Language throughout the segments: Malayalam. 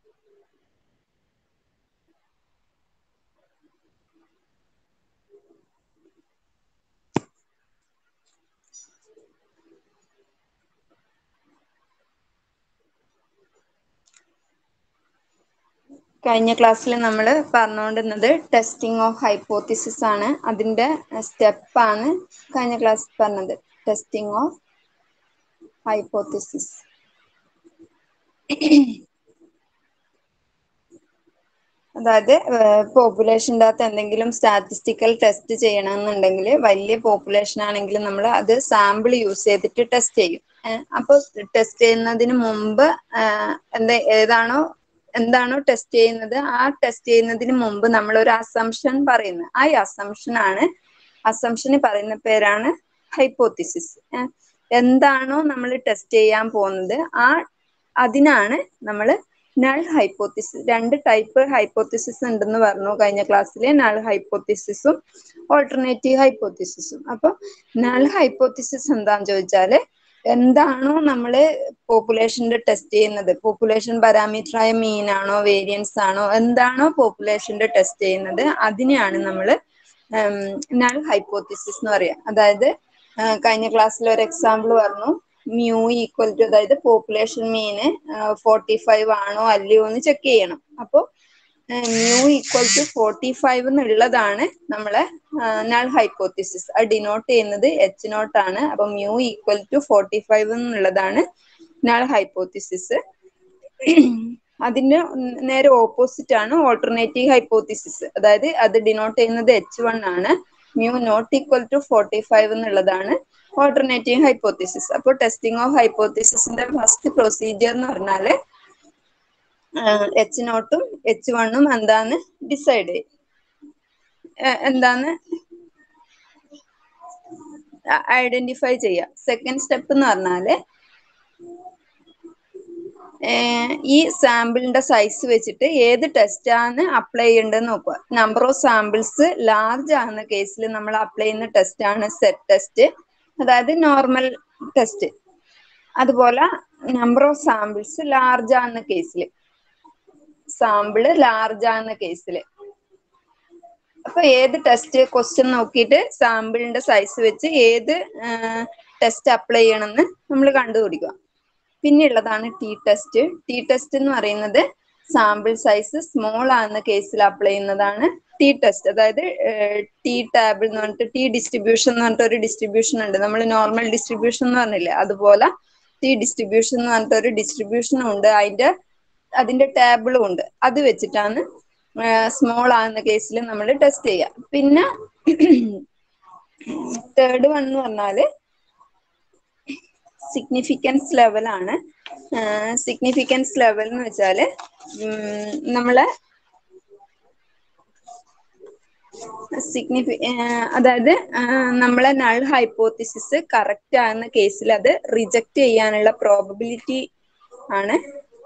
കഴിഞ്ഞ ക്ലാസ്സിൽ നമ്മൾ പറഞ്ഞുകൊണ്ടിരുന്നത് ടെസ്റ്റിംഗ് ഓഫ് ഹൈപ്പോത്തിസിസ് ആണ് അതിൻ്റെ സ്റ്റെപ്പാണ് കഴിഞ്ഞ ക്ലാസ്സിൽ പറഞ്ഞത് ടെസ്റ്റിംഗ് ഓഫ് ഹൈപ്പോത്തിസിസ് അതായത് പോപ്പുലേഷൻ്റെ അകത്ത് എന്തെങ്കിലും സ്റ്റാറ്റിസ്റ്റിക്കൽ ടെസ്റ്റ് ചെയ്യണമെന്നുണ്ടെങ്കിൽ വലിയ പോപ്പുലേഷൻ ആണെങ്കിൽ നമ്മൾ അത് സാമ്പിൾ യൂസ് ചെയ്തിട്ട് ടെസ്റ്റ് ചെയ്യും അപ്പോൾ ടെസ്റ്റ് ചെയ്യുന്നതിന് മുമ്പ് എന്താ ഏതാണോ എന്താണോ ടെസ്റ്റ് ചെയ്യുന്നത് ആ ടെസ്റ്റ് ചെയ്യുന്നതിന് മുമ്പ് നമ്മൾ ഒരു അസംഷൻ പറയുന്നത് ആ അസംഷൻ ആണ് അസംഷന് പറയുന്ന പേരാണ് ഹൈപ്പോത്തിസിസ് എന്താണോ നമ്മൾ ടെസ്റ്റ് ചെയ്യാൻ പോകുന്നത് ആ അതിനാണ് നമ്മൾ നൾ ഹൈപ്പോത്തിസിസ് രണ്ട് ടൈപ്പ് ഹൈപ്പോത്തിസിസ് ഉണ്ടെന്ന് പറഞ്ഞു കഴിഞ്ഞ ക്ലാസ്സിൽ നൾ ഹൈപ്പോത്തിസിസും ഓൾട്ടർനേറ്റീവ് ഹൈപ്പോത്തിസിസും അപ്പൊ നൾ ഹൈപ്പോത്തിസിസ് എന്താന്ന് ചോദിച്ചാല് എന്താണോ നമ്മൾ പോപ്പുലേഷന്റെ ടെസ്റ്റ് ചെയ്യുന്നത് പോപ്പുലേഷൻ പാരാമീറ്ററായ മീൻ ആണോ വേരിയൻസ് ആണോ എന്താണോ പോപ്പുലേഷന്റെ ടെസ്റ്റ് ചെയ്യുന്നത് അതിനെയാണ് നമ്മൾ നൾ ഹൈപ്പോത്തിസിസ് എന്ന് പറയാം അതായത് കഴിഞ്ഞ ക്ലാസ്സിൽ ഒരു എക്സാമ്പിൾ പറഞ്ഞു മ്യൂ ഈക്വൽ ടു അതായത് പോപ്പുലേഷൻ മീന് ഫോർട്ടി ഫൈവ് ആണോ അല്ലയോ എന്ന് ചെക്ക് ചെയ്യണം അപ്പോൾ mu equal to forty five എന്നുള്ളതാണ് നമ്മളെ നൾ ഹൈപ്പോത്തിസിസ് അത് ഡിനോട്ട് ചെയ്യുന്നത് എച്ച് നോട്ട് ആണ് അപ്പൊ mu equal to forty five എന്നുള്ളതാണ് നൾ ഹൈപ്പോത്തിസിസ് അതിന്റെ നേരെ ഓപ്പോസിറ്റ് ആണ് ഓൾട്ടർനേറ്റീവ് ഹൈപ്പോത്തിസിസ് അതായത് അത് ഡിനോട്ട് ചെയ്യുന്നത് എച്ച് വൺ ആണ് mu not equal to forty five എന്നുള്ളതാണ് ഓൾട്ടർനേറ്റീവ് ഹൈപ്പോത്തിസിസ് അപ്പോൾ ടെസ്റ്റിംഗ് ഓഫ് ഹൈപ്പോത്തിസിസിന്റെ ഫസ്റ്റ് പ്രൊസീജിയർ എന്ന് പറഞ്ഞാല് എച്ച് നോട്ടും എച്ച് വണ്ണും എന്താന്ന് ഡിസൈഡ് ചെയ്യും എന്താന്ന് ഐഡന്റിഫൈ ചെയ്യുക സെക്കൻഡ് സ്റ്റെപ്പ് എന്ന് പറഞ്ഞാല് ഈ സാമ്പിളിന്റെ സൈസ് വെച്ചിട്ട് ഏത് ടെസ്റ്റ് ആണ് അപ്ലൈ ചെയ്യേണ്ടതെന്ന് നോക്കുക നമ്പർ ഓഫ് സാമ്പിൾസ് ലാർജ് ആകുന്ന കേസിൽ നമ്മൾ അപ്ലൈ ചെയ്യുന്ന ടെസ്റ്റ് ആണ് സെറ്റ് ടെസ്റ്റ് അതായത് നോർമൽ ടെസ്റ്റ് അതുപോലെ നമ്പർ ഓഫ് സാമ്പിൾസ് ലാർജ് ആകുന്ന കേസിൽ സാമ്പിള് ലാർജ് ആകുന്ന കേസിൽ അപ്പൊ ഏത് ടെസ്റ്റ് ക്വസ്റ്റ്യൻ നോക്കിയിട്ട് സാമ്പിളിന്റെ സൈസ് വെച്ച് ഏത് ടെസ്റ്റ് അപ്ലൈ ചെയ്യണമെന്ന് നമ്മൾ കണ്ടുപിടിക്കുക പിന്നെയുള്ളതാണ് ടി ടെസ്റ്റ് ടി ടെസ്റ്റ് എന്ന് പറയുന്നത് സാമ്പിൾ സൈസ് സ്മോൾ ആകുന്ന കേസിൽ അപ്ലൈ ചെയ്യുന്നതാണ് ടി ടെസ്റ്റ് അതായത് ടി ടാബിൾ എന്ന് പറഞ്ഞിട്ട് ടി ഡിസ്ട്രിബ്യൂഷൻ എന്ന് പറഞ്ഞിട്ട് ഒരു ഡിസ്ട്രിബ്യൂഷൻ ഉണ്ട് നമ്മൾ നോർമൽ ഡിസ്ട്രിബ്യൂഷൻ എന്ന് പറഞ്ഞില്ലേ അതുപോലെ ടി ഡിസ്ട്രിബ്യൂഷൻ എന്ന് പറഞ്ഞിട്ട് ഒരു ഡിസ്ട്രിബ്യൂഷനും ഉണ്ട് അതിന്റെ അതിന്റെ ടേബിളും ഉണ്ട് അത് വെച്ചിട്ടാണ് സ്മോൾ ആകുന്ന കേസിൽ നമ്മൾ ടെസ്റ്റ് ചെയ്യുക പിന്നെ തേർഡ് വൺ എന്ന് പറഞ്ഞാല് സിഗ്നിഫിക്കൻസ് ലെവൽ ആണ് സിഗ്നിഫിക്കൻസ് ലെവൽ എന്ന് വെച്ചാല് നമ്മളെ സിഗ്നിഫി അതായത് നമ്മളെ നൾ ഹൈപ്പോത്തിസിസ് കറക്റ്റ് ആകുന്ന കേസിൽ അത് റിജക്റ്റ് ചെയ്യാനുള്ള പ്രോബബിലിറ്റി ആണ്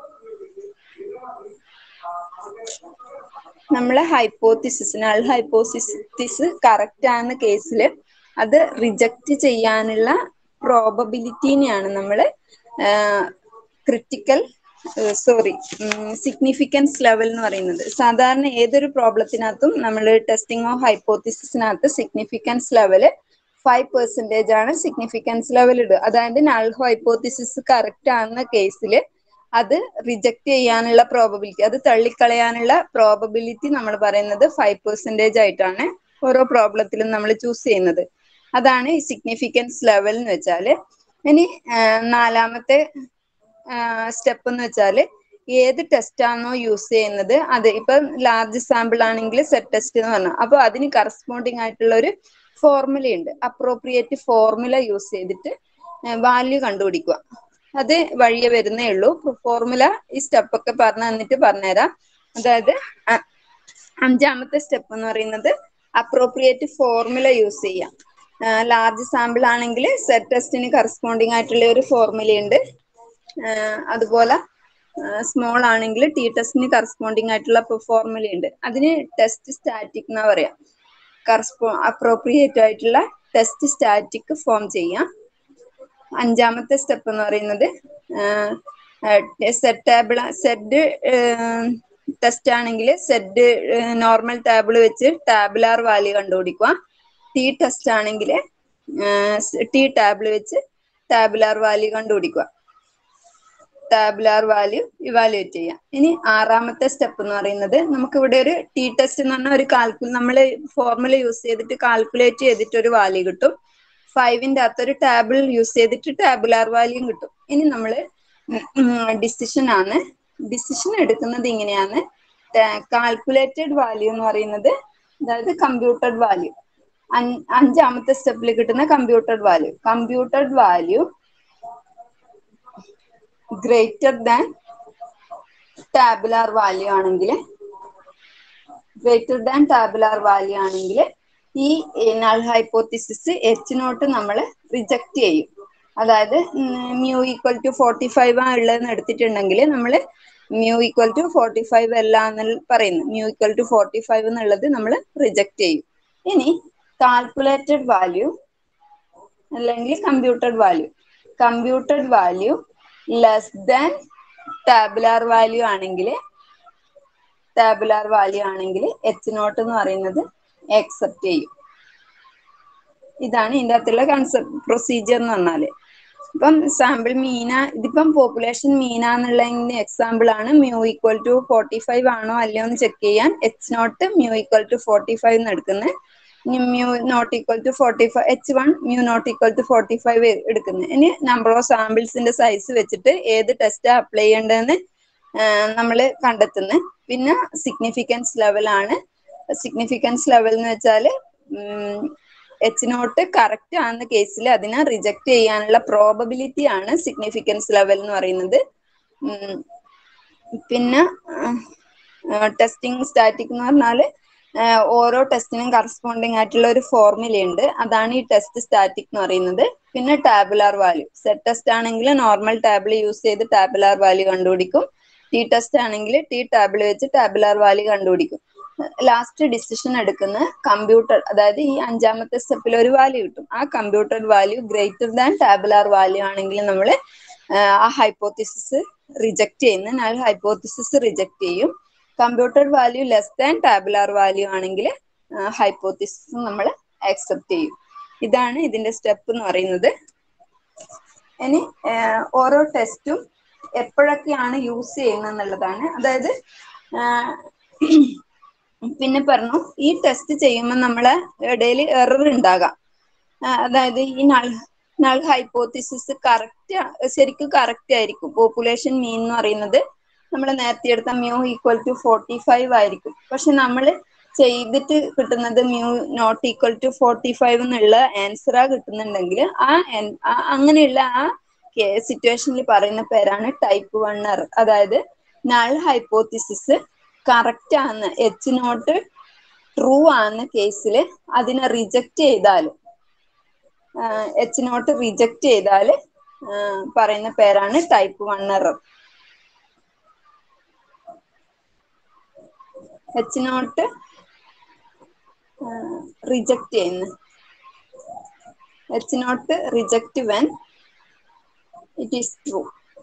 നമ്മളെ ഹൈപ്പോത്തിസിസ് നൾ ഹൈപ്പോസിസ് കറക്റ്റ് ആകുന്ന കേസിൽ അത് റിജക്റ്റ് ചെയ്യാനുള്ള പ്രോബബിലിറ്റിനെയാണ് നമ്മൾ ക്രിട്ടിക്കൽ സോറി സിഗ്നിഫിക്കൻസ് ലെവൽ എന്ന് പറയുന്നത് സാധാരണ ഏതൊരു പ്രോബ്ലത്തിനകത്തും നമ്മൾ ടെസ്റ്റിംഗ് ഓഫ് ഹൈപ്പോത്തിസിസിനകത്ത് സിഗ്നിഫിക്കൻസ് ലെവല് ഫൈവ് പെർസെൻറ്റേജ് ആണ് സിഗ്നിഫിക്കൻസ് ലെവൽ ഇടുക അതായത് നൾ ഹൈപ്പോത്തിസിസ് കറക്റ്റ് ആകുന്ന കേസിൽ അത് റിജക്റ്റ് ചെയ്യാനുള്ള പ്രോബബിലിറ്റി അത് തള്ളിക്കളയാനുള്ള പ്രോബബിലിറ്റി നമ്മൾ പറയുന്നത് ഫൈവ് പെർസെൻറ്റേജ് ആയിട്ടാണ് ഓരോ പ്രോബ്ലത്തിലും നമ്മൾ ചൂസ് ചെയ്യുന്നത് അതാണ് ഈ സിഗ്നിഫിക്കൻസ് ലെവൽ എന്ന് വെച്ചാല് ഇനി നാലാമത്തെ സ്റ്റെപ്പ് എന്ന് വെച്ചാല് ഏത് ടെസ്റ്റ് ആണോ യൂസ് ചെയ്യുന്നത് അത് ഇപ്പൊ ലാർജ് സാമ്പിൾ ആണെങ്കിൽ സെറ്റ് ടെസ്റ്റ് എന്ന് പറഞ്ഞു അപ്പൊ അതിന് കറസ്പോണ്ടിങ് ആയിട്ടുള്ള ഒരു ഫോർമുല ഉണ്ട് അപ്രോപ്രിയേറ്റ് ഫോർമുല യൂസ് ചെയ്തിട്ട് വാല്യൂ കണ്ടുപിടിക്കുക അത് വഴിയെ വരുന്നേ ഉള്ളൂ ഫോർമുല ഈ സ്റ്റെപ്പ് ഒക്കെ പറഞ്ഞു തന്നിട്ട് പറഞ്ഞുതരാം അതായത് അഞ്ചാമത്തെ സ്റ്റെപ്പ് എന്ന് പറയുന്നത് അപ്രോപ്രിയേറ്റ് ഫോർമുല യൂസ് ചെയ്യാം ലാർജ് സാമ്പിൾ ആണെങ്കിൽ സെറ്റ് ടെസ്റ്റിന് കറസ്പോണ്ടിങ് ആയിട്ടുള്ള ഒരു ഫോർമുലയുണ്ട് അതുപോലെ സ്മോൾ ആണെങ്കിൽ ടി ടെസ്റ്റിന് കറസ്പോണ്ടിങ് ആയിട്ടുള്ള ഫോർമുലയുണ്ട് അതിന് ടെസ്റ്റ് സ്റ്റാറ്റിക് എന്നാ പറയാം കറസ്പോ അപ്രോപ്രിയേറ്റ് ആയിട്ടുള്ള ടെസ്റ്റ് സ്റ്റാറ്റിക് ഫോം ചെയ്യാം അഞ്ചാമത്തെ സ്റ്റെപ്പ് എന്ന് പറയുന്നത് സെറ്റ് ടേബിൾ സെഡ് ടെസ്റ്റ് ആണെങ്കിൽ സെഡ് നോർമൽ ടേബിൾ വെച്ച് ടാബുലാർ വാല്യൂ കണ്ടുപിടിക്കുക ടി ടെസ്റ്റ് ആണെങ്കിൽ ടി ടാബിൾ വെച്ച് ടാബുലാർ വാല്യൂ കണ്ടുപിടിക്കുക ടാബുലാർ വാല്യൂ ഇവാലുവേറ്റ് ചെയ്യാം ഇനി ആറാമത്തെ സ്റ്റെപ്പ് എന്ന് പറയുന്നത് നമുക്ക് ഇവിടെ ഒരു ടി ടെസ്റ്റ് എന്ന് പറഞ്ഞ ഒരു കാൽക്കുൽ നമ്മൾ ഫോർമുല യൂസ് ചെയ്തിട്ട് കാൽക്കുലേറ്റ് ചെയ്തിട്ട് ഒരു വാല്യൂ കിട്ടും ഫൈവിന്റെ അകത്ത് ഒരു ടാബിൾ യൂസ് ചെയ്തിട്ട് ടാബുലാർ വാല്യൂം കിട്ടും ഇനി നമ്മൾ ഡിസിഷൻ ആണ് ഡിസിഷൻ എടുക്കുന്നത് ഇങ്ങനെയാണ് കാൽക്കുലേറ്റഡ് വാല്യൂ എന്ന് പറയുന്നത് അതായത് കമ്പ്യൂട്ടഡ് വാല്യൂ അഞ്ചാമത്തെ സ്റ്റെപ്പിൽ കിട്ടുന്ന computed value computed value greater than tabular value ആണെങ്കിൽ ഗ്രേറ്റർ ദാൻ ടാബുലാർ വാല്യൂ ആണെങ്കിൽ ഈ നൾ ഹൈപ്പോത്തിസിസ് എച്ച് നോട്ട് നമ്മൾ റിജക്ട് ചെയ്യും അതായത് mu equal to forty five ആ ഉള്ളതെന്ന് എടുത്തിട്ടുണ്ടെങ്കിൽ നമ്മൾ mu equal to forty five അല്ല എന്ന് പറയുന്നു mu equal to forty five എന്നുള്ളത് നമ്മൾ റിജക്ട് ചെയ്യും ഇനി കാൽക്കുലേറ്റഡ് വാല്യൂ അല്ലെങ്കിൽ computed value computed value less than tabular value ആണെങ്കിൽ ടാബുലാർ വാല്യൂ ആണെങ്കിൽ എച്ച് നോട്ട് എന്ന് പറയുന്നത് അക്സെപ്റ്റ് ചെയ്യും ഇതാണ് ഇതിൻ്റെ അകത്തുള്ള കൺസെപ്റ്റ് പ്രൊസീജിയർ എന്ന് പറഞ്ഞാല് ഇപ്പം സാമ്പിൾ മീന ഇതിപ്പം പോപ്പുലേഷൻ മീന എന്നുള്ളതിന്റെ എക്സാമ്പിൾ ആണ് mu equal to forty five ആണോ അല്ലയോ എന്ന് ചെക്ക് ചെയ്യാൻ H not mu equal to forty five എന്ന് എടുക്കുന്നത് ഇനി mu not equal to forty five H one mu not equal to forty five എടുക്കുന്നത് ഇനി നമ്പർ ഓഫ് സാമ്പിൾസിന്റെ സൈസ് വെച്ചിട്ട് ഏത് ടെസ്റ്റ് അപ്ലൈ ചെയ്യേണ്ടതെന്ന് നമ്മൾ കണ്ടെത്തുന്നത് പിന്നെ സിഗ്നിഫിക്കൻസ് ലെവലാണ് സിഗ്നിഫിക്കൻസ് ലെവൽ എന്ന് വെച്ചാൽ എച്ച് നോട്ട് കറക്റ്റ് ആകുന്ന കേസിൽ അതിനെ റിജക്ട് ചെയ്യാനുള്ള പ്രോബബിലിറ്റി ആണ് സിഗ്നിഫിക്കൻസ് ലെവൽ എന്ന് പറയുന്നത് പിന്നെ ടെസ്റ്റിംഗ് സ്റ്റാറ്റിക് എന്ന് പറഞ്ഞാൽ ഓരോ ടെസ്റ്റിനും കറസ്പോണ്ടിങ് ആയിട്ടുള്ള ഒരു ഫോർമുല ഉണ്ട് അതാണ് ഈ ടെസ്റ്റ് സ്റ്റാറ്റിക് എന്ന് പറയുന്നത് പിന്നെ ടാബുലാർ വാല്യൂ സെറ്റ് ടെസ്റ്റ് ആണെങ്കിൽ നോർമൽ ടാബിൾ യൂസ് ചെയ്ത് ടാബുലാർ വാല്യൂ കണ്ടുപിടിക്കും ടി ടെസ്റ്റ് ആണെങ്കിൽ ടി ടാബിൾ വെച്ച് ടാബുലാർ വാല്യൂ കണ്ടുപിടിക്കും ലാസ്റ്റ് ഡിസിഷൻ എടുക്കുന്ന കമ്പ്യൂട്ടർ അതായത് ഈ അഞ്ചാമത്തെ സ്റ്റെപ്പിൽ ഒരു വാല്യൂ കിട്ടും ആ computer value greater than tabular value ആണെങ്കിൽ നമ്മൾ ആ ഹൈപ്പോത്തിസിസ് റിജക്ട് ചെയ്യുന്ന നൾ ഹൈപ്പോത്തിസിസ് റിജക്ട് ചെയ്യും computer value less than tabular value ആണെങ്കിൽ ഹൈപ്പോത്തിസിസ് നമ്മൾ ആക്സെപ്റ്റ് ചെയ്യും ഇതാണ് ഇതിന്റെ സ്റ്റെപ്പ് എന്ന് പറയുന്നത് ഇനി ഓരോ ടെസ്റ്റും എപ്പോഴൊക്കെയാണ് യൂസ് ചെയ്യുന്നത് എന്നുള്ളതാണ് അതായത് പിന്നെ പറഞ്ഞു ഈ ടെസ്റ്റ് ചെയ്യുമ്പോൾ നമ്മളെ ഇടയിൽ എറർ ഉണ്ടാകാം അതായത് ഈ നൾ നൾ ഹൈപ്പോത്തിസിസ് കറക്റ്റ് ശരിക്കും കറക്റ്റ് ആയിരിക്കും പോപ്പുലേഷൻ മീൻ എന്ന് പറയുന്നത് നമ്മൾ നേരത്തെ എടുത്ത mu equal to forty five ആയിരിക്കും പക്ഷെ നമ്മൾ ചെയ്തിട്ട് കിട്ടുന്നത് mu not equal to forty five എന്നുള്ള ആൻസറാ കിട്ടുന്നുണ്ടെങ്കിൽ ആ അങ്ങനെയുള്ള ആ സിറ്റുവേഷനിൽ പറയുന്ന പേരാണ് ടൈപ്പ് വൺ എറർ അതായത് നൾ ഹൈപ്പോത്തിസിസ് കറക്റ്റ് ആണ് എച്ച് നോട്ട് ട്രൂ ആകുന്ന കേസിൽ അതിനെ റിജക്റ്റ് ചെയ്താൽ എച്ച് നോട്ട് റിജക്റ്റ് ചെയ്താൽ പറയുന്ന പേരാണ് type one error H not reject ചെയ്യുന്നു H not reject when it is true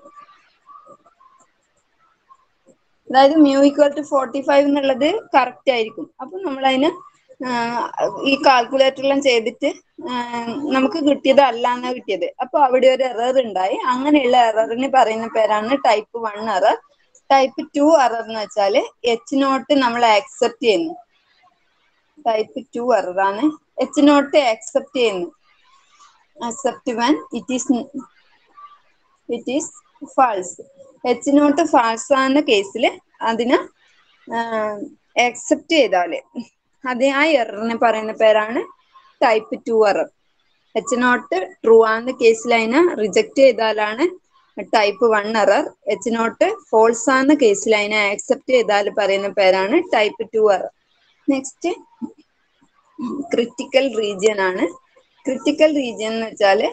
അതായത് mu equal to forty five എന്നുള്ളത് കറക്റ്റ് ആയിരിക്കും അപ്പൊ നമ്മൾ അതിന് ഈ കാൽക്കുലേറ്ററെല്ലാം ചെയ്തിട്ട് നമുക്ക് കിട്ടിയത് അല്ല എന്നാ കിട്ടിയത് അപ്പൊ അവിടെ ഒരു എറർ ഉണ്ടായി അങ്ങനെയുള്ള എററിന് പറയുന്ന പേരാണ് type one error type two error എന്ന് വെച്ചാല് എച്ച് നോട്ട് നമ്മൾ ആക്സെപ്റ്റ് ചെയ്യുന്നു ടൈപ്പ് ടു എറർ ആണ് എച്ച് നോട്ട് ആക്സെപ്റ്റ് ചെയ്യുന്നു accept when it is it is false H not false ആകുന്ന കേസിൽ അതിന് ആക്സെപ്റ്റ് ചെയ്താല് അത് ആ എററിന് പറയുന്ന പേരാണ് type two error H not true ആകുന്ന കേസിൽ അതിനെ റിജക്റ്റ് ചെയ്താലാണ് type one error H not false ആകുന്ന കേസിൽ അതിനെ ആക്സെപ്റ്റ് ചെയ്താൽ പറയുന്ന പേരാണ് type two error next critical region ആണ് ക്രിറ്റിക്കൽ റീജിയൻ എന്ന് വെച്ചാല്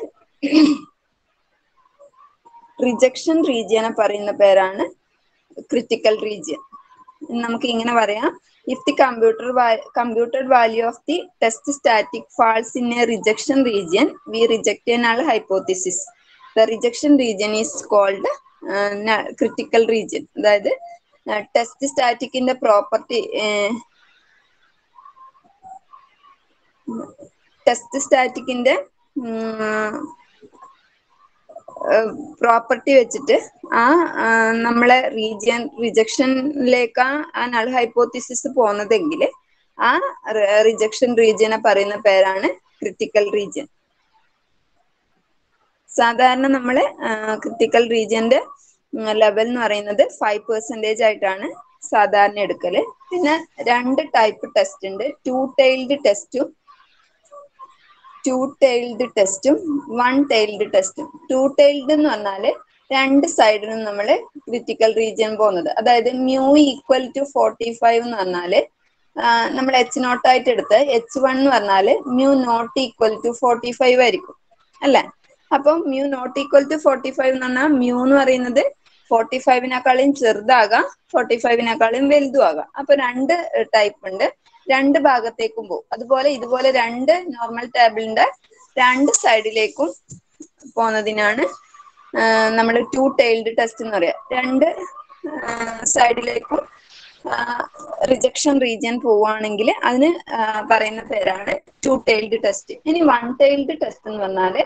റിജക്ഷൻ റീജിയനെ പറയുന്ന പേരാണ് ക്രിറ്റിക്കൽ റീജിയൻ നമുക്ക് ഇങ്ങനെ പറയാം if the computer computed value of the test static falls in a rejection region we reject എന്നുള്ള hypothesis the rejection region is called critical region അതായത് ടെസ്റ്റ് സ്റ്റാറ്റിക്കിന്റെ പ്രോപ്പർട്ടി ടെസ്റ്റ് സ്റ്റാറ്റിക്കിന്റെ പ്രോപ്പർട്ടി വെച്ചിട്ട് ആ ആ, നമ്മളെ റീജിയൻ റിജക്ഷനിലേക്കാ ആ നൾ ഹൈപ്പോത്തിസിസ് പോകുന്നതെങ്കിൽ ആ റിജക്ഷൻ റീജിയനെ പറയുന്ന പേരാണ് ക്രിട്ടിക്കൽ റീജിയൻ സാധാരണ നമ്മൾ ക്രിട്ടിക്കൽ റീജിയന്റെ ലെവൽ എന്ന് പറയുന്നത് ഫൈവ് പെർസെൻറ്റേജ് ആയിട്ടാണ് സാധാരണ എടുക്കല് പിന്നെ രണ്ട് ടൈപ്പ് ടെസ്റ്റ് ഉണ്ട് ടു ടൈൽഡ് ടെസ്റ്റും ടു ടൈൽഡ് ടെസ്റ്റും വൺ ടൈൽഡ് ടെസ്റ്റും ടു ടൈൽഡ് എന്ന് പറഞ്ഞാല് രണ്ട് സൈഡിലും നമ്മൾ ക്രിറ്റിക്കൽ റീജിയൻ പോകുന്നത് അതായത് mu equal to forty five എന്ന് പറഞ്ഞാല് നമ്മൾ എച്ച് നോട്ട് ആയിട്ട് എടുത്ത് എച്ച് വൺ എന്ന് പറഞ്ഞാല് mu not equal to forty five ആയിരിക്കും അല്ലേ അപ്പം mu not equal to forty five എന്ന് പറഞ്ഞാൽ മ്യൂ എന്ന് പറയുന്നത് ഫോർട്ടി ഫൈവിനേക്കാളും ചെറുതാകാം ഫോർട്ടി ഫൈവിനേക്കാളും വലുതും ആകാം അപ്പൊ രണ്ട് ടൈപ്പ് ഉണ്ട് രണ്ട് ഭാഗത്തേക്കും പോകും അതുപോലെ ഇതുപോലെ രണ്ട് നോർമൽ ടേബിളിന്റെ രണ്ട് സൈഡിലേക്കും പോകുന്നതിനാണ് നമ്മൾ ടു ടൈൽഡ് ടെസ്റ്റ് എന്ന് പറയാം രണ്ട് സൈഡിലേക്കും റിജക്ഷൻ റീജിയൻ പോവുകയാണെങ്കിൽ അതിന് ആ, പറയുന്ന പേരാണ് ടു ടൈൽഡ് ടെസ്റ്റ് ഇനി വൺ ടൈൽഡ് ടെസ്റ്റ് എന്ന് പറഞ്ഞാല്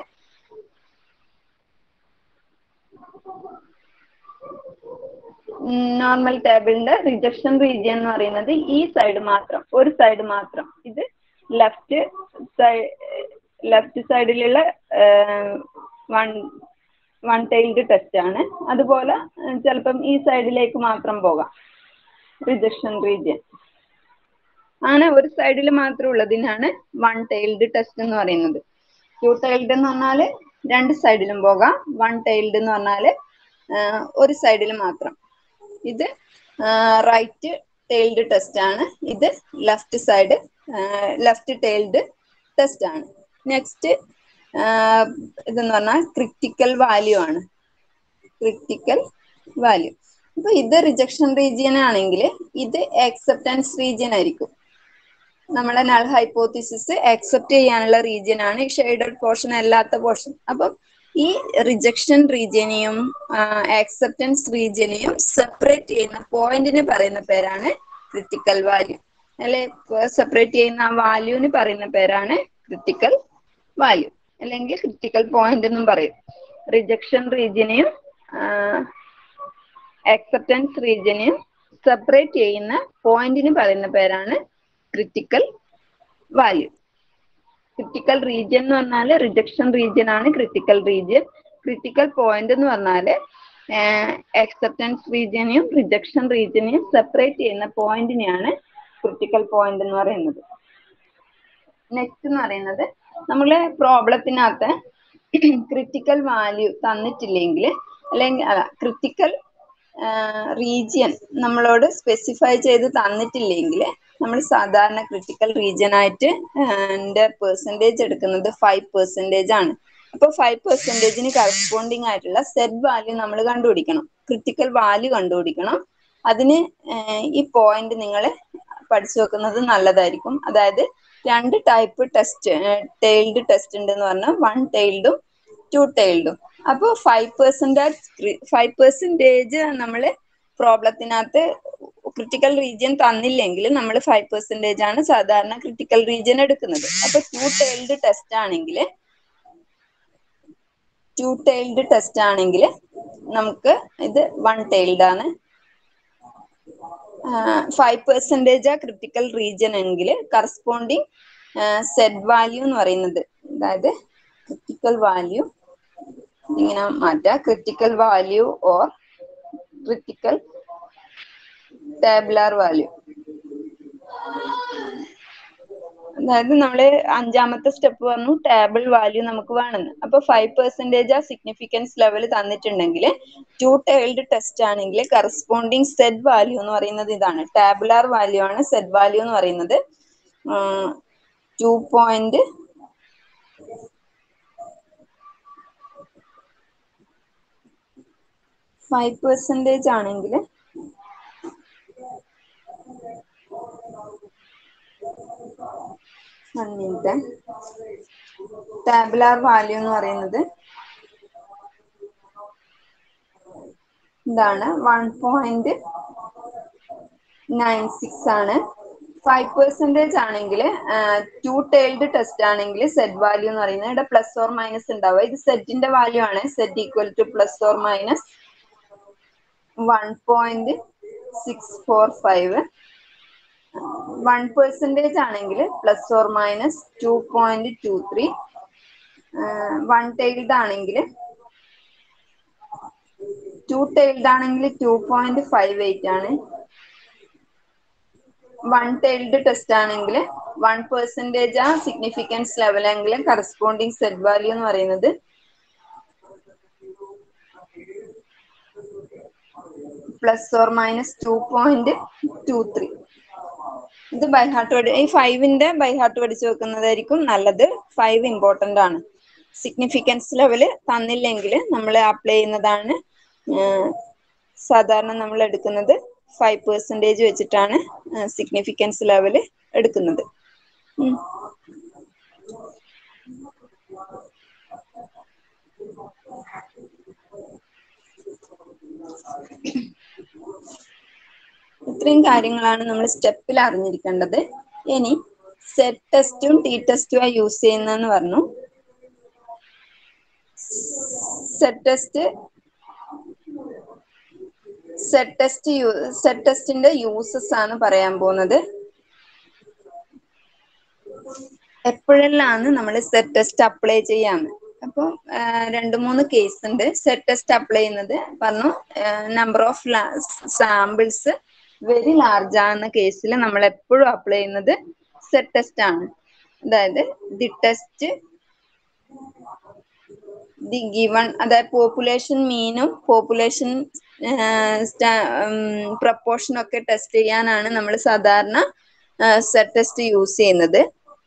നോർമൽ ടേബിളിന്റെ റിജക്ഷൻ റീജിയൻ എന്ന് പറയുന്നത് ഈ സൈഡ് മാത്രം ഒരു സൈഡ് മാത്രം ഇത് ലെഫ്റ്റ് ലെഫ്റ്റ് സൈഡിലുള്ള വൺ വൺ ടൈൽഡ് ടെസ്റ്റ് ആണ് അതുപോലെ ഏഹ്, ചിലപ്പം ഈ സൈഡിലേക്ക് മാത്രം പോകാം റിജക്ഷൻ റീജിയൻ അങ്ങനെ ഒരു സൈഡിൽ മാത്രം ഉള്ളതിനാണ് വൺ ടൈൽഡ് ടെസ്റ്റ് എന്ന് പറയുന്നത് ടു ടൈൽഡ് എന്ന് പറഞ്ഞാൽ രണ്ട് സൈഡിലും പോകാം വൺ ടൈൽഡ് എന്ന് പറഞ്ഞാൽ ഒരു സൈഡിൽ മാത്രം ഇത് റൈറ്റ് ടൈൽഡ് ടെസ്റ്റ് ആണ് ഇത് left side left tailed test ആണ് നെക്സ്റ്റ് ഇതെന്ന് പറഞ്ഞാൽ ക്രിറ്റിക്കൽ വാല്യൂ ആണ് ക്രിറ്റിക്കൽ വാല്യൂ അപ്പൊ ഇത് റിജക്ഷൻ റീജിയൻ ആണെങ്കിൽ ഇത് ആക്സെപ്റ്റൻസ് റീജിയൻ ആയിരിക്കും നമ്മളെ നൾ ഹൈപ്പോത്തിസിസ് അക്സെപ്റ്റ് ചെയ്യാനുള്ള റീജിയൻ ആണ് ഈ ഷെയ്ഡഡ് പോർഷൻ അല്ലാത്ത പോർഷൻ അപ്പം ഈ റിജക്ഷൻ റീജിയനെയും ആക്സെപ്റ്റൻസ് റീജിയനെയും സെപ്പറേറ്റ് ചെയ്യുന്ന പോയിന്റിന് പറയുന്ന പേരാണ് ക്രിട്ടിക്കൽ വാല്യൂ അല്ലെ സെപ്പറേറ്റ് ചെയ്യുന്ന ആ വാല്യൂന് പറയുന്ന പേരാണ് ക്രിട്ടിക്കൽ വാല്യൂ അല്ലെങ്കിൽ ക്രിട്ടിക്കൽ പോയിന്റ് എന്നും പറയും റിജക്ഷൻ റീജിയനെയും ആക്സെപ്റ്റൻസ് റീജിയനെയും സെപ്പറേറ്റ് ചെയ്യുന്ന പോയിന്റിന് പറയുന്ന പേരാണ് ക്രിട്ടിക്കൽ വാല്യൂ ക്രിട്ടിക്കൽ റീജിയൻ എന്ന് പറഞ്ഞാൽ റിജക്ഷൻ റീജിയൻ ആണ് ക്രിട്ടിക്കൽ റീജിയൻ ക്രിട്ടിക്കൽ പോയിന്റ് എന്ന് പറഞ്ഞാൽ ആക്സെപ്റ്റൻസ് റീജിയനെയും റിജക്ഷൻ റീജിയനെയും സെപ്പറേറ്റ് ചെയ്യുന്ന പോയിന്റിനെയാണ് ക്രിട്ടിക്കൽ പോയിന്റ് എന്ന് പറയുന്നത് നെക്സ്റ്റ് എന്ന് പറയുന്നത് നമ്മളെ പ്രോബ്ലത്തിനകത്ത് ക്രിട്ടിക്കൽ വാല്യൂ തന്നിട്ടില്ലെങ്കിൽ അല്ലെങ്കിൽ അല്ല ക്രിട്ടിക്കൽ റീജിയൻ നമ്മളോട് സ്പെസിഫൈ ചെയ്ത് തന്നിട്ടില്ലെങ്കിൽ നമ്മൾ സാധാരണ ക്രിട്ടിക്കൽ റീജിയൻ ആയിട്ട് പെർസെൻറ്റേജ് എടുക്കുന്നത് ഫൈവ് പെർസെൻറ്റേജ് ആണ് അപ്പോൾ ഫൈവ് പെർസെൻറ്റേജിന് കറസ്പോണ്ടിങ് ആയിട്ടുള്ള സെറ്റ് വാല്യൂ നമ്മൾ കണ്ടുപിടിക്കണം ക്രിട്ടിക്കൽ വാല്യൂ കണ്ടുപിടിക്കണം അതിന് ഏഹ്, ഈ പോയിന്റ് നിങ്ങൾ പഠിച്ചു വെക്കുന്നത് നല്ലതായിരിക്കും അതായത് രണ്ട് ടൈപ്പ് ടെസ്റ്റ് ടൈൽഡ് ടെസ്റ്റ് ഉണ്ട് എന്ന് പറഞ്ഞാൽ വൺ ടൈൽഡും ടു ടൈൽഡും അപ്പോൾ ഫൈവ് പെർസെൻറ്റേജ് ഫൈവ് പെർസെൻറ്റേജ് നമ്മൾ പ്രോബ്ലത്തിനകത്ത് ക്രിട്ടിക്കൽ റീജിയൻ തന്നില്ലെങ്കിൽ നമ്മൾ ഫൈവ് പെർസെൻറ്റേജ് ആണ് സാധാരണ ക്രിട്ടിക്കൽ റീജിയൻ എടുക്കുന്നത് അപ്പൊ ടു ടൈൽഡ് ടെസ്റ്റ് ആണെങ്കിൽ ടു ടൈൽഡ് ടെസ്റ്റ് ആണെങ്കിൽ നമുക്ക് ഇത് വൺ ടൈൽഡ് ആണ് ഫൈവ് പെർസെൻറ്റേജ് ആ ക്രിട്ടിക്കൽ റീജിയൻ എങ്കിൽ കറസ്പോണ്ടിങ് സെറ്റ് വാല്യൂ എന്ന് പറയുന്നത് അതായത് ക്രിട്ടിക്കൽ വാല്യൂ ഇങ്ങനെ മാറ്റാം critical value or critical tabular value അതായത് നമ്മള് അഞ്ചാമത്തെ സ്റ്റെപ്പ് പറഞ്ഞു ടേബിൾ വാല്യൂ നമുക്ക് വേണമെന്ന് അപ്പൊ ഫൈവ് പെർസെന്റേജ് ആ സിഗ്നിഫിക്കൻസ് ലെവൽ തന്നിട്ടുണ്ടെങ്കിൽ ടു ടൈൽഡ് ടെസ്റ്റ് ആണെങ്കിൽ കറസ്പോണ്ടിങ് സെറ്റ് വാല്യൂ എന്ന് പറയുന്നത് ഇതാണ് ടാബുലാർ വാല്യൂ ആണ് സെറ്റ് വാല്യൂ എന്ന് പറയുന്നത് ടു പോയിന്റ് ഫൈവ് പെർസെന്റേജ് ആണെങ്കിൽ വൺ മിനിറ്റ് ടാബുലാർ വാല്യൂ എന്ന് പറയുന്നത് ഇതാണ് വൺ പോയിന്റ് നയൻ സിക്സ് ആണ് ഫൈവ് പെർസെൻറ്റേജ് ആണെങ്കിൽ ടു ടൈൽഡ് ടെസ്റ്റ് ആണെങ്കിൽ സെറ്റ് വാല്യൂ എന്ന് പറയുന്നത് ഇവിടെ പ്ലസ് ഓർ മൈനസ് ഉണ്ടാവുക ഇത് സെറ്റിന്റെ വാല്യൂ ആണ് set equal to plus or minus one point six four five one percentage ആണെങ്കിൽ plus or minus two point two three one tailed ആണെങ്കിൽ ടു ടൈൽഡ് ആണെങ്കിൽ ടു പോയിന്റ് ഫൈവ് എയ്റ്റ് ആണ് വൺ ടൈൽഡ് ടെസ്റ്റ് ആണെങ്കിൽ വൺ പെർസെൻറ്റേജ് ആ സിഗ്നിഫിക്കൻസ് ലെവൽ എങ്കിലും കറസ്പോണ്ടിങ് സെറ്റ് വാല്യൂ എന്ന് പറയുന്നത് plus or minus two point two three ഇത് ബൈ ഹാർട്ട് പഠി ഈ ഫൈവിന്റെ ബൈ ഹാർട്ട് പഠിച്ചു വെക്കുന്നതായിരിക്കും നല്ലത് ഫൈവ് ഇമ്പോർട്ടന്റ് ആണ് സിഗ്നിഫിക്കൻസ് ലെവല് തന്നില്ലെങ്കിൽ നമ്മൾ അപ്ലൈ ചെയ്യുന്നതാണ് സാധാരണ നമ്മൾ എടുക്കുന്നത് ഫൈവ് പെർസെൻറ്റേജ് വെച്ചിട്ടാണ് സിഗ്നിഫിക്കൻസ് ലെവല് എടുക്കുന്നത് ഉം. ഇത്രയും കാര്യങ്ങളാണ് നമ്മൾ സ്റ്റെപ്പിൽ അറിഞ്ഞിരിക്കേണ്ടത് ഇനി സെറ്റ് ടെസ്റ്റും ടി ടെസ്റ്റും യൂസ് ചെയ്യുന്നതെന്ന് പറഞ്ഞു set test set test set ടെസ്റ്റിന്റെ യൂസസ് ആണ് പറയാൻ പോകുന്നത് എപ്പോഴെല്ലാണ് നമ്മൾ സെറ്റ് ടെസ്റ്റ് അപ്ലൈ ചെയ്യാന്ന് അപ്പോൾ രണ്ട് മൂന്ന് കേസ് ഉണ്ട് സെറ്റ് ടെസ്റ്റ് അപ്ലൈ ചെയ്യുന്നത് പറഞ്ഞു number of samples very large ആകുന്ന കേസിൽ നമ്മൾ എപ്പോഴും അപ്ലൈ ചെയ്യുന്നത് സെറ്റ് ടെസ്റ്റ് ആണ് അതായത് ദി ടെസ്റ്റ് ദി ഗിവൺ അതായത് പോപ്പുലേഷൻ മീനും പോപ്പുലേഷൻ പ്രപ്പോർഷനും ഒക്കെ ടെസ്റ്റ് ചെയ്യാനാണ് നമ്മൾ സാധാരണ സെറ്റ് ടെസ്റ്റ് യൂസ് ചെയ്യുന്നത്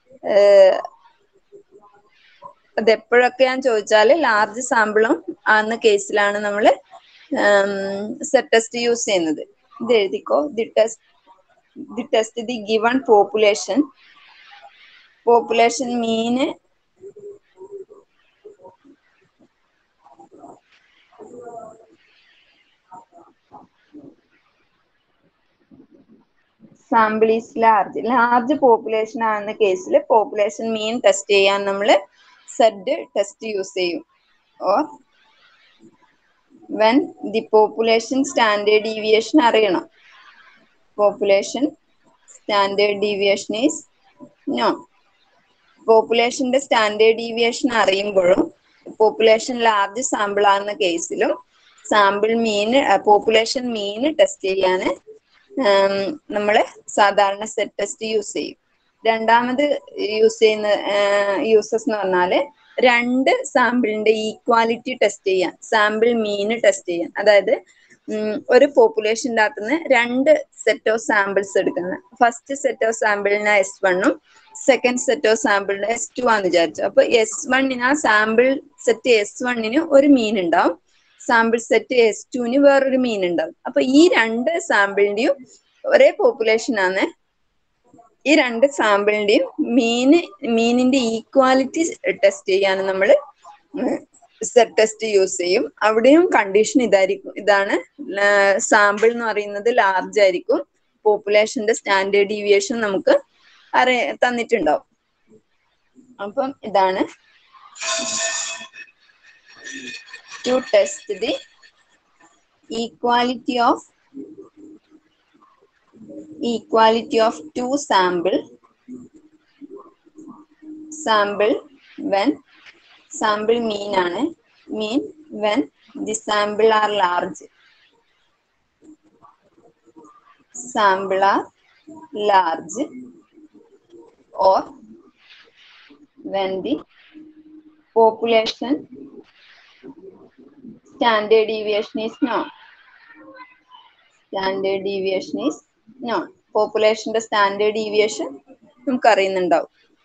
അത് എപ്പോഴൊക്കെയാന്ന് ചോദിച്ചാൽ ലാർജ് സാമ്പിളും ആകുന്ന കേസിലാണ് നമ്മൾ സെറ്റ് ടെസ്റ്റ് യൂസ് ചെയ്യുന്നത് ഇത് എഴുതിക്കോ the test the test the given population population mean sample is large large population ആകുന്ന കേസിൽ പോപ്പുലേഷൻ മീൻ ടെസ്റ്റ് ചെയ്യാൻ നമ്മൾ സെഡ് ടെസ്റ്റ് യൂസ് ചെയ്യും or when the population standard deviation അറിയണം population standard deviation is known പോപ്പുലേഷന്റെ സ്റ്റാൻഡേർഡ് ഡീവിയേഷൻ അറിയുമ്പോഴും പോപ്പുലേഷൻ ലാർജ് സാമ്പിൾ ആകുന്ന കേസിലും sample mean population mean test ചെയ്യാൻ നമ്മൾ സാധാരണ സെറ്റ് ടെസ്റ്റ് യൂസ് ചെയ്യും രണ്ടാമത് യൂസ് ചെയ്യുന്ന യൂസസ് എന്ന് പറഞ്ഞാൽ രണ്ട് സാമ്പിളിന്റെ ഈക്വാലിറ്റി ടെസ്റ്റ് ചെയ്യാൻ സാമ്പിൾ മീൻ ടെസ്റ്റ് ചെയ്യാൻ അതായത് ഒരു പോപ്പുലേഷൻ്റെ അകത്ത് നിന്ന് രണ്ട് സെറ്റ് ഓഫ് സാമ്പിൾസ് എടുക്കുന്നത് ഫസ്റ്റ് സെറ്റ് ഓഫ് സാമ്പിളിന് എസ് വണ്ണും സെക്കൻഡ് സെറ്റ് ഓഫ് സാമ്പിളിന് എസ് ടു ആന്ന് വിചാരിച്ചു അപ്പൊ എസ് വണ്ണിന് ആ സാമ്പിൾ സെറ്റ് എസ് വണ്ണിന് ഒരു മീൻ ഉണ്ടാവും സാമ്പിൾ സെറ്റ് എസ് ടുവിന് വേറൊരു മീൻ ഉണ്ടാവും അപ്പൊ ഈ രണ്ട് സാമ്പിളിന്റെയും ഒരേ പോപ്പുലേഷൻ ആണ് ഈ രണ്ട് സാമ്പിളിന്റെയും മീന് മീനിന്റെ ഈക്വാലിറ്റി ടെസ്റ്റ് ചെയ്യാൻ നമ്മൾ സെറ്റ് ടെസ്റ്റ് യൂസ് ചെയ്യും അവിടെയും കണ്ടീഷൻ ഇതായിരിക്കും ഇതാണ് സാമ്പിൾ എന്ന് പറയുന്നത് ലാർജ് ആയിരിക്കും പോപ്പുലേഷന്റെ സ്റ്റാൻഡേർഡ് ഡീവിയേഷൻ നമുക്ക് അറിയ തന്നിട്ടുണ്ടാവും അപ്പം ഇതാണ് to test the equality of equality of two sample sample when sample mean ആണ് mean when the sample are large sample are large or when the population standard deviation is known. Standard deviation is known. പോപ്പുലേഷന്റെ സ്റ്റാൻഡേർഡ് ഡീവിയേഷൻ നമുക്ക് അറിയുന്നുണ്ടാവും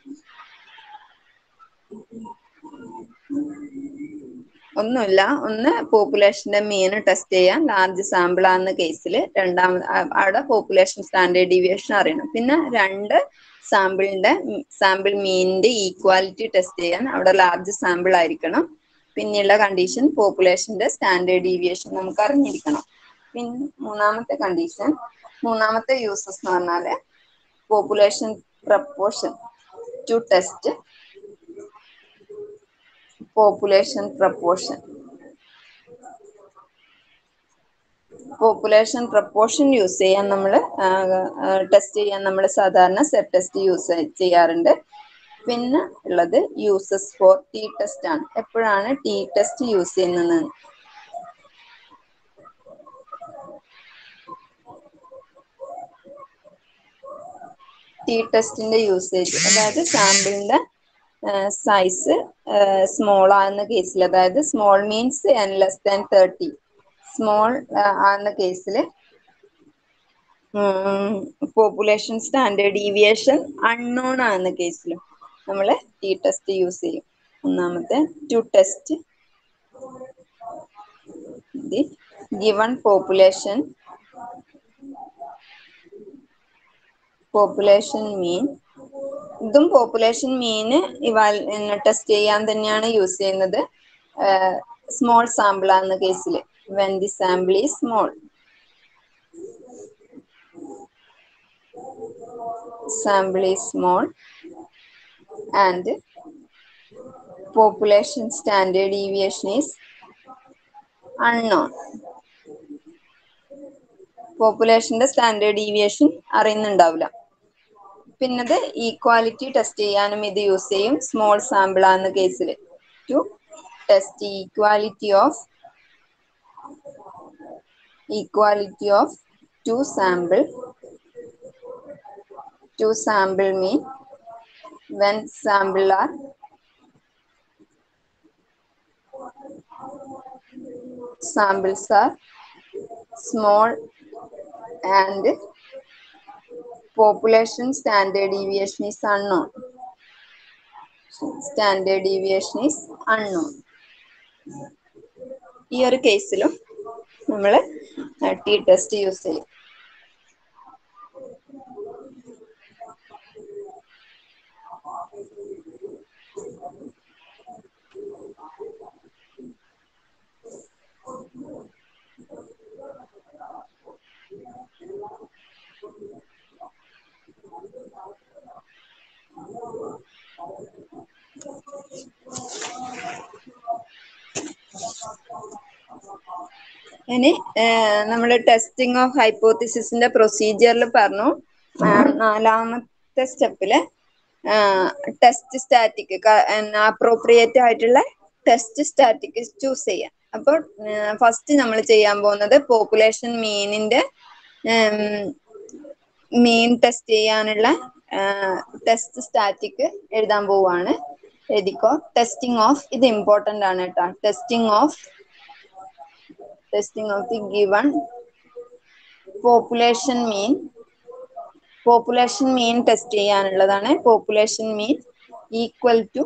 ഒന്നുമില്ല ഒന്ന് പോപ്പുലേഷന്റെ മീൻ ടെസ്റ്റ് ചെയ്യാൻ ലാർജ് സാമ്പിൾ ആകുന്ന കേസിൽ രണ്ടാമത് അവിടെ പോപ്പുലേഷൻ സ്റ്റാൻഡേർഡ് ഡീവിയേഷൻ അറിയണം പിന്നെ രണ്ട് സാമ്പിളിന്റെ സാമ്പിൾ മീനിന്റെ ഈക്വാലിറ്റി ടെസ്റ്റ് ചെയ്യാൻ അവിടെ ലാർജ് സാമ്പിൾ ആയിരിക്കണം പിന്നെയുള്ള കണ്ടീഷൻ പോപ്പുലേഷന്റെ സ്റ്റാൻഡേർഡ് ഡീവിയേഷൻ നമുക്ക് അറിഞ്ഞിരിക്കണം പിന്നെ മൂന്നാമത്തെ കണ്ടീഷൻ മൂന്നാമത്തെ യൂസസ് എന്ന് പറഞ്ഞാല് population proportion to test population proportion population proportion use ചെയ്യാൻ നമ്മൾ ടെസ്റ്റ് ചെയ്യാൻ നമ്മൾ സാധാരണ സെറ്റ് ടെസ്റ്റ് യൂസ് ചെയ്യാറുണ്ട് പിന്നെ ഉള്ളത് യൂസസ് ഫോർ ടി ടെസ്റ്റ് ആണ് എപ്പോഴാണ് ടി ടെസ്റ്റ് യൂസ് ചെയ്യുന്നത് ടി ടെസ്റ്റിന്റെ യൂസേജ് അതായത് സാമ്പിളിന്റെ സൈസ് സ്മോൾ ആകുന്ന കേസിൽ അതായത് small means N less than thirty small ആകുന്ന കേസിൽ പോപ്പുലേഷൻ സ്റ്റാൻഡേർഡ് ഡീവിയേഷൻ അൺനോൺ ആകുന്ന കേസിലും നമ്മൾ ടി ടെസ്റ്റ് യൂസ് ചെയ്യും ഒന്നാമത്തെ to test the given population population mean ഇതും പോപ്പുലേഷൻ മീന് ഇവാൽ ടെസ്റ്റ് ചെയ്യാൻ തന്നെയാണ് യൂസ് ചെയ്യുന്നത് സ്മോൾ സാമ്പിൾ ആകുന്ന കേസിൽ when the sample is small sample is small and population standard deviation is unknown പോപ്പുലേഷന്റെ സ്റ്റാൻഡേർഡ് ഡീവിയേഷൻ അറിയുന്നുണ്ടാവില്ല പിന്നത് ഈക്വാലിറ്റി ടെസ്റ്റ് ചെയ്യാനും ഇത് യൂസ് ചെയ്യും സ്മോൾ സാമ്പിൾ ആകുന്ന കേസിൽ to test equality of equality of two sample to sample mean when sample are samples are small and population standard deviation is unknown standard deviation is unknown ഈ ഒരു കേസിലും നമ്മൾ ടി ടെസ്റ്റ് യൂസ് ചെയ്യും ഇനി നമ്മൾ ടെസ്റ്റിംഗ് ഓഫ് ഹൈപ്പോത്തിസിന്റെ പ്രൊസീജിയറിൽ പറഞ്ഞു നാലാമത്തെ സ്റ്റെപ്പില് ടെസ്റ്റ് സ്റ്റാറ്റിക് അപ്രോപ്രിയേറ്റ് ആയിട്ടുള്ള ടെസ്റ്റ് സ്റ്റാറ്റിക് ചൂസ് ചെയ്യാം അപ്പോൾ ഫസ്റ്റ് നമ്മൾ ചെയ്യാൻ പോകുന്നത് പോപ്പുലേഷൻ മീനിന്റെ മീൻ ടെസ്റ്റ് ചെയ്യാനുള്ള ടെസ്റ്റ് സ്റ്റാറ്റിക് എഴുതാൻ പോവാണ് എഴുതിക്കോ ടെസ്റ്റിംഗ് ഓഫ് ഇത് ഇമ്പോർട്ടന്റ് ആണ് കേട്ടോ testing of testing of the given population mean population mean test ചെയ്യാനുള്ളതാണ് population mean equal to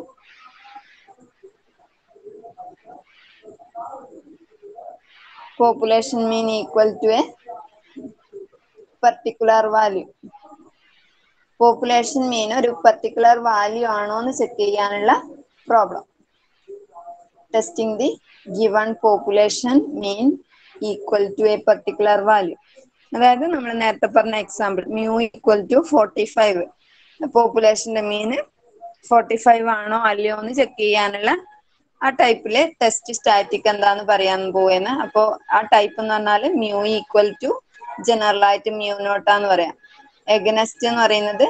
population mean equal to a particular value population mean ഒരു പർട്ടിക്കുലർ വാല്യൂ ആണോ എന്ന് ചെക്ക് ചെയ്യാനുള്ള problem testing the given population mean equal to a particular value അതായത് നമ്മൾ നേരത്തെ പറഞ്ഞ example mu equal to forty five പോപ്പുലേഷന്റെ മീന് ഫോർട്ടി ഫൈവ് ആണോ അല്ലയോ എന്ന് ചെക്ക് ചെയ്യാനുള്ള ആ ടൈപ്പില് ടെസ്റ്റ് സ്റ്റാറ്റിക് എന്താന്ന് പറയാൻ പോവുകയാണ് അപ്പോ ആ ടൈപ്പ് എന്ന് പറഞ്ഞാൽ മ്യൂ ഈക്വൽ ടു ജനറൽ ആയിട്ട് മ്യൂ നോട്ടാന്ന് പറയാം എഗനസ്റ്റ് എന്ന് പറയുന്നത്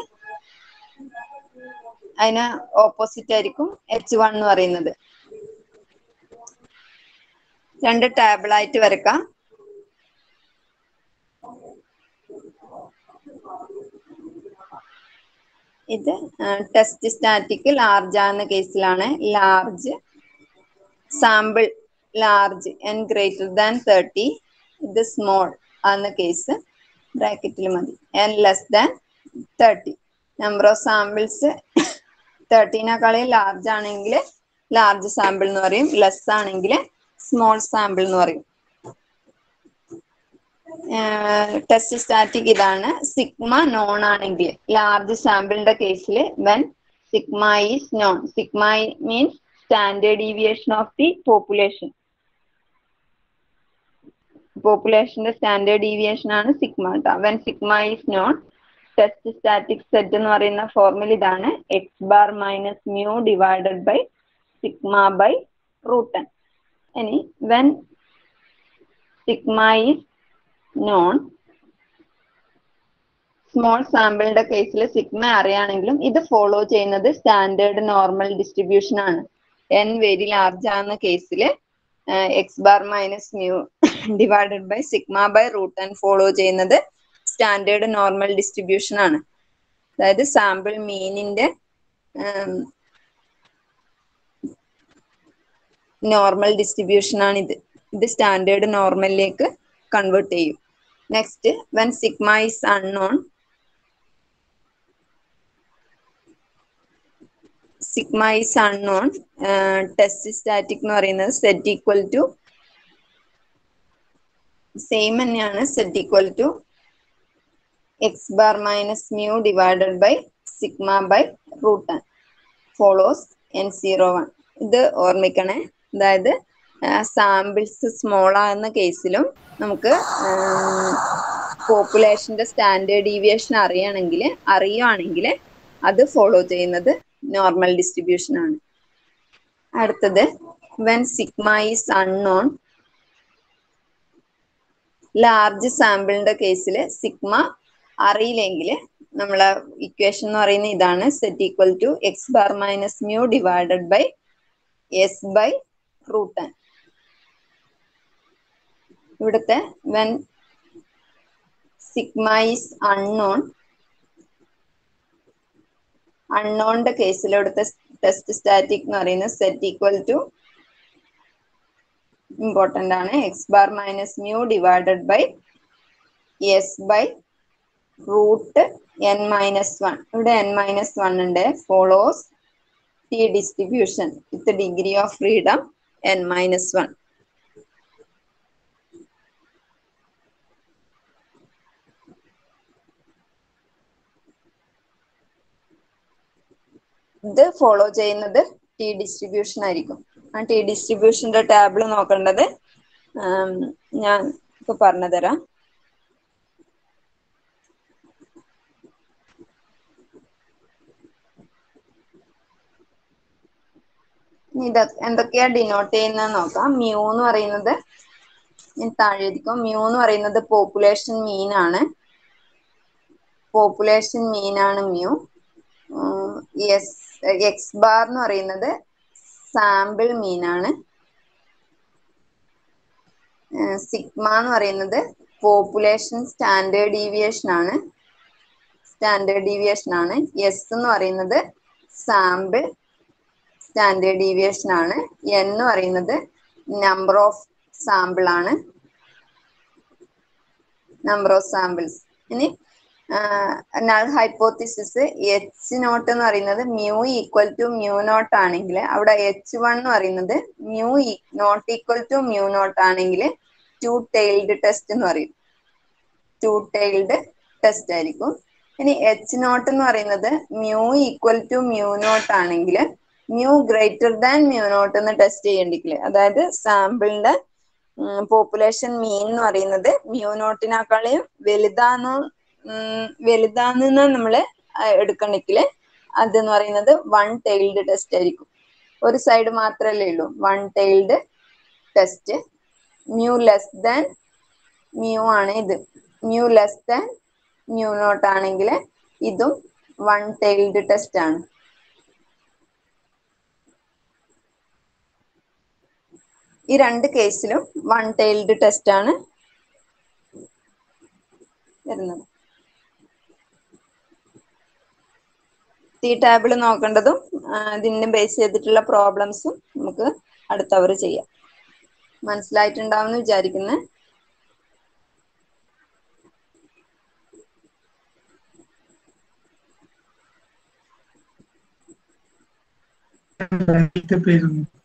അതിന് ഓപ്പോസിറ്റ് ആയിരിക്കും എച്ച് വൺ എന്ന് പറയുന്നത് രണ്ട് ടേബിൾ ആയിട്ട് വരക്കാം ഇത് ടെസ്റ്റ് സ്റ്റാറ്റിക് ലാർജ് ആകുന്ന കേസിലാണ് large sample large N greater than thirty ഇത് സ്മോൾ ആകുന്ന കേസ് ബ്രാക്കറ്റിൽ മതി N less than thirty number of samples തേർട്ടീനേക്കാളും ലാർജ് ആണെങ്കിൽ ലാർജ് സാമ്പിൾ എന്ന് പറയും ലെസ് ആണെങ്കിൽ സ്മോൾ സാമ്പിൾ എന്ന് പറയും ടെസ്റ്റ് സ്റ്റാറ്റിക് ഇതാണ് സിഗ്മ നോൺ ആണെങ്കിൽ ലാർജ് സാമ്പിളിന്റെ കേസിൽ when sigma is known sigma means standard deviation of the population പോപ്പുലേഷന്റെ സ്റ്റാൻഡേർഡ് ഡീവിയേഷൻ ആണ് സിഗ്മ കേട്ടോ when sigma is known test static set എന്ന് പറയുന്ന ഫോർമുല ഇതാണ് X bar minus mu divided by sigma by root N ഇനി when sigma is known small സാമ്പിളിന്റെ കേസിൽ സിഗ്മ അറിയാണെങ്കിലും ഇത് ഫോളോ ചെയ്യുന്നത് സ്റ്റാൻഡേർഡ് നോർമൽ ഡിസ്ട്രിബ്യൂഷൻ ആണ് എൻ വെരി ലാർജ് ആകുന്ന കേസിൽ X bar minus mu divided by sigma by root N follow ചെയ്യുന്നത് സ്റ്റാൻഡേർഡ് നോർമൽ ഡിസ്ട്രിബ്യൂഷൻ ആണ് അതായത് സാമ്പിൾ മീനിന്റെ നോർമൽ ഡിസ്ട്രിബ്യൂഷൻ ആണ് ഇത് ഇത് സ്റ്റാൻഡേർഡ് നോർമലിലേക്ക് കൺവേർട്ട് ചെയ്യും next when sigma is unknown sigma is unknown test static എന്ന് പറയുന്നത് സെറ്റ് ഈക്വൽ ടു സെയിം തന്നെയാണ് Z equal to X bar minus mu divided by sigma by root N follows N zero one ഇത് ഓർമ്മിക്കണേ അതായത് സാമ്പിൾസ് സ്മോൾ ആകുന്ന കേസിലും നമുക്ക് പോപ്പുലേഷന്റെ സ്റ്റാൻഡേർഡ് ഡീവിയേഷൻ അറിയണമെങ്കിൽ അറിയുവാണെങ്കിൽ അത് ഫോളോ ചെയ്യുന്നത് നോർമൽ ഡിസ്ട്രിബ്യൂഷൻ ആണ് അടുത്തത് when sigma is unknown large സാമ്പിളിന്റെ കേസിൽ സിഗ്മ അറിയില്ലെങ്കിൽ നമ്മളെ ഇക്വേഷൻ എന്ന് പറയുന്നത് ഇതാണ് Z equal to X bar minus mu divided by S by root N ഇവിടുത്തെ വെൻ സിഗ്മ ഈസ് അൺനോൺ അൺനോണിന്റെ കേസിൽ ഇവിടുത്തെ ടെസ്റ്റ് സ്റ്റാറ്റിക് എന്ന് പറയുന്നത് സെറ്റ് ഈക്വൽ ടു ഇമ്പോർട്ടൻ്റ് ആണ് X bar minus mu divided by S by root N minus one ഇവിടെ എൻ മൈനസ് വൺ ഉണ്ട് follows T distribution with degree of freedom N minus one ഇത് ഫോളോ ചെയ്യുന്നത് ടി ഡിസ്ട്രിബ്യൂഷൻ ആയിരിക്കും ആ ടി ഡിസ്ട്രിബ്യൂഷന്റെ ടാബിൾ നോക്കേണ്ടത് ഞാൻ ഇപ്പൊ പറഞ്ഞുതരാം ഇത് എന്തൊക്കെയാ ഡിനോട്ട് ചെയ്യുന്നത് നോക്കാം മ്യൂ എന്ന് പറയുന്നത് ഞാൻ താഴെ എഴുതിക്കും മ്യൂ എന്ന് പറയുന്നത് പോപ്പുലേഷൻ മീൻ ആണ് പോപ്പുലേഷൻ മീൻ ആണ് മ്യൂ എസ് എക്സ് ബാർ എന്ന് പറയുന്നത് സാമ്പിൾ മീനാണ് സിഗ്മ എന്ന് പറയുന്നത് പോപ്പുലേഷൻ സ്റ്റാൻഡേർഡ് ഡീവിയേഷൻ ആണ് സ്റ്റാൻഡേർഡ് ഡീവിയേഷൻ ആണ് എസ് എന്ന് പറയുന്നത് സാമ്പിൾ സ്റ്റാൻഡേർഡ് ഡീവിയേഷൻ ആണ് എൻ എന്ന് പറയുന്നത് നമ്പർ ഓഫ് സാമ്പിൾ ആണ് നമ്പർ ഓഫ് സാമ്പിൾസ് ഇനി നൾ ഹൈപ്പോത്തിസിസ് എച്ച് നോട്ട് എന്ന് പറയുന്നത് mu equal to mu naught ആണെങ്കിൽ അവിടെ എച്ച് വൺ എന്ന് പറയുന്നത് mu not equal to mu naught ആണെങ്കിൽ ടു ടൈൽഡ് ടെസ്റ്റ് എന്ന് പറയും ടു ടൈൽഡ് ടെസ്റ്റ് ആയിരിക്കും ഇനി എച്ച് നോട്ട് എന്ന് പറയുന്നത് mu equal to mu naught ആണെങ്കിൽ mu greater than mu naught എന്ന് ടെസ്റ്റ് ചെയ്യേണ്ടിക്കില്ല അതായത് സാമ്പിളിന്റെ പോപ്പുലേഷൻ മീൻ എന്ന് പറയുന്നത് മ്യൂ നോട്ടിനേക്കാളും വലുതാന്ന് വലുതാന്ന് നമ്മൾ എടുക്കണമെങ്കിൽ അതെന്ന് പറയുന്നത് വൺ ടൈൽഡ് ടെസ്റ്റ് ആയിരിക്കും ഒരു സൈഡ് മാത്രമല്ലേ ഉള്ളൂ one tailed test mu less than mu ആണ് ഇത് mu less than mu naught ആണെങ്കിൽ ഇതും വൺ ടൈൽഡ് ടെസ്റ്റ് ആണ് ഈ രണ്ട് കേസിലും വൺ ടൈൽഡ് ടെസ്റ്റ് ആണ് വരുന്നത് ഈ ടാബിൾ നോക്കേണ്ടതും ഇതിനെ ബേസ് ചെയ്തിട്ടുള്ള പ്രോബ്ലംസും നമുക്ക് അടുത്തവർ ചെയ്യാം മനസ്സിലായിട്ടുണ്ടാവുമെന്ന് വിചാരിക്കുന്നു പേരുന്നു